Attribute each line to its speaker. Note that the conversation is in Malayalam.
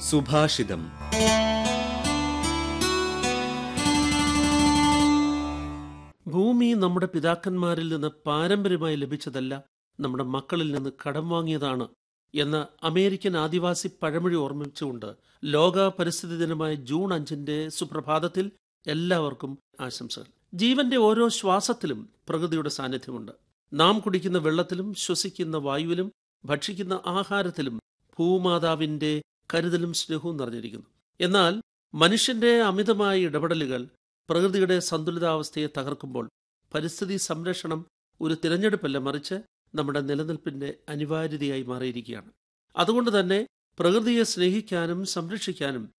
Speaker 1: സുഭാഷിതം
Speaker 2: ഭൂമി നമ്മുടെ പിതാക്കന്മാരിൽ നിന്ന് പാരമ്പര്യമായി ലഭിച്ചതല്ല നമ്മുടെ മക്കളിൽ നിന്ന് കടം വാങ്ങിയതാണ് എന്ന അമേരിക്കൻ ആദിവാസി പഴമൊഴി ഓർമ്മിച്ചുകൊണ്ട് ലോക പരിസ്ഥിതി ദിനമായ ജൂൺ അഞ്ചിന്റെ സുപ്രഭാതത്തിൽ എല്ലാവർക്കും ആശംസകൾ ജീവന്റെ ഓരോ ശ്വാസത്തിലും പ്രകൃതിയുടെ സാന്നിധ്യമുണ്ട് നാം കുടിക്കുന്ന വെള്ളത്തിലും ശ്വസിക്കുന്ന വായുവിലും ഭക്ഷിക്കുന്ന ആഹാരത്തിലും ഭൂമാതാവിന്റെ കരുതലും സ്നേഹവും നിറഞ്ഞിരിക്കുന്നു എന്നാൽ മനുഷ്യന്റെ അമിതമായ ഇടപെടലുകൾ പ്രകൃതിയുടെ സന്തുലിതാവസ്ഥയെ തകർക്കുമ്പോൾ പരിസ്ഥിതി സംരക്ഷണം ഒരു തിരഞ്ഞെടുപ്പല്ല മറിച്ച് നമ്മുടെ നിലനിൽപ്പിന്റെ അനിവാര്യതയായി മാറിയിരിക്കുകയാണ് അതുകൊണ്ട് തന്നെ പ്രകൃതിയെ സ്നേഹിക്കാനും സംരക്ഷിക്കാനും